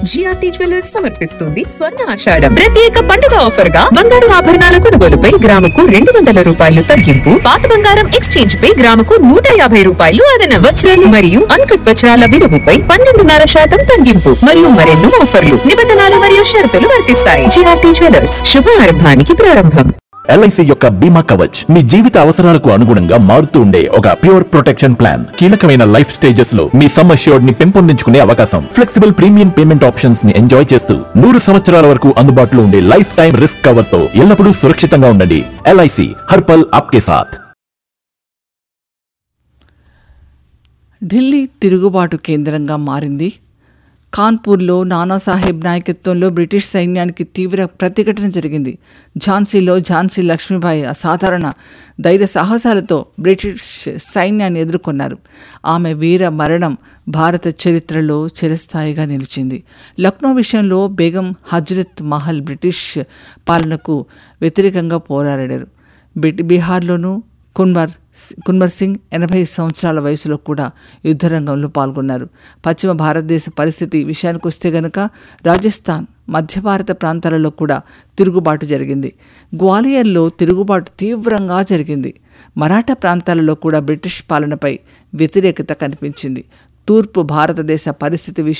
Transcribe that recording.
GRT jewellers సమర్పిస్తుంది స్వర్ణ ఆషాఢం ప్రత్యేక పండుగ ఆఫర్ గా బంగారు ఆభరణాల కొనుగోలుపై గ్రాముకు రెండు వందల రూపాయలు తగ్గింపు పాత బంగారం ఎక్స్చేంజ్ పై గ్రాముకు నూట యాభై రూపాయలు అదన వజ్రాలు మరియు అన్కట్ వజ్రాల విలువపై పన్నెండున్నర శాతం తగ్గింపు మరియు మరెన్నో ఆఫర్లు నిబంధనలు మరియు షరతులు వర్తిస్తాయి జిఆర్టీ జ్యువెలర్స్ శుభారంభానికి ప్రారంభం ఎల్ఐసి యొక్క బీమా కవచ్ మీ జీవిత అవసరాలకు అనుగుణంగా మారుతూ ఉండే ఒక ప్యూర్ ప్రొటెక్షన్ ప్లాన్ కీలకమైన లైఫ్ స్టేజెస్ లో మీ సమ్ అష్యూర్డ్ ని పెంపొందించుకునే అవకాశం ఫ్లెక్సిబుల్ ప్రీమియం పేమెంట్ ఆప్షన్స్ ని ఎంజాయ్ చేస్తూ నూరు సంవత్సరాల వరకు అందుబాటులో ఉండే లైఫ్ టైం రిస్క్ కవర్ తో ఎల్లప్పుడూ సురక్షితంగా ఉండండి ఎల్ఐసి హర్పల్ ఆప్కే సాథ్ ఢిల్లీ తిరుగుబాటు కేంద్రంగా మారింది కాన్పూర్లో నానాసాహెబ్ నాయకత్వంలో బ్రిటిష్ సైన్యానికి తీవ్ర ప్రతిఘటన జరిగింది ఝాన్సీలో ఝాన్సీ లక్ష్మీబాయి అసాధారణ ధైర్య సాహసాలతో బ్రిటిష్ సైన్యాన్ని ఎదుర్కొన్నారు ఆమె వీర మరణం భారత చరిత్రలో చిరస్థాయిగా నిలిచింది లక్నో విషయంలో బేగం హజ్రత్ మహల్ బ్రిటిష్ పాలనకు వ్యతిరేకంగా పోరాడారు బిట్ బీహార్లోనూ కున్వర్ కున్వర్ సింగ్ ఎనభై సంవత్సరాల వయసులో కూడా యుద్ధరంగంలో పాల్గొన్నారు పశ్చిమ భారతదేశ పరిస్థితి విషయానికి వస్తే గనక రాజస్థాన్ మధ్య భారత ప్రాంతాలలో కూడా తిరుగుబాటు జరిగింది గ్వాలియర్లో తిరుగుబాటు తీవ్రంగా జరిగింది మరాఠా ప్రాంతాలలో కూడా బ్రిటిష్ పాలనపై వ్యతిరేకత కనిపించింది తూర్పు భారతదేశ పరిస్థితి విషయం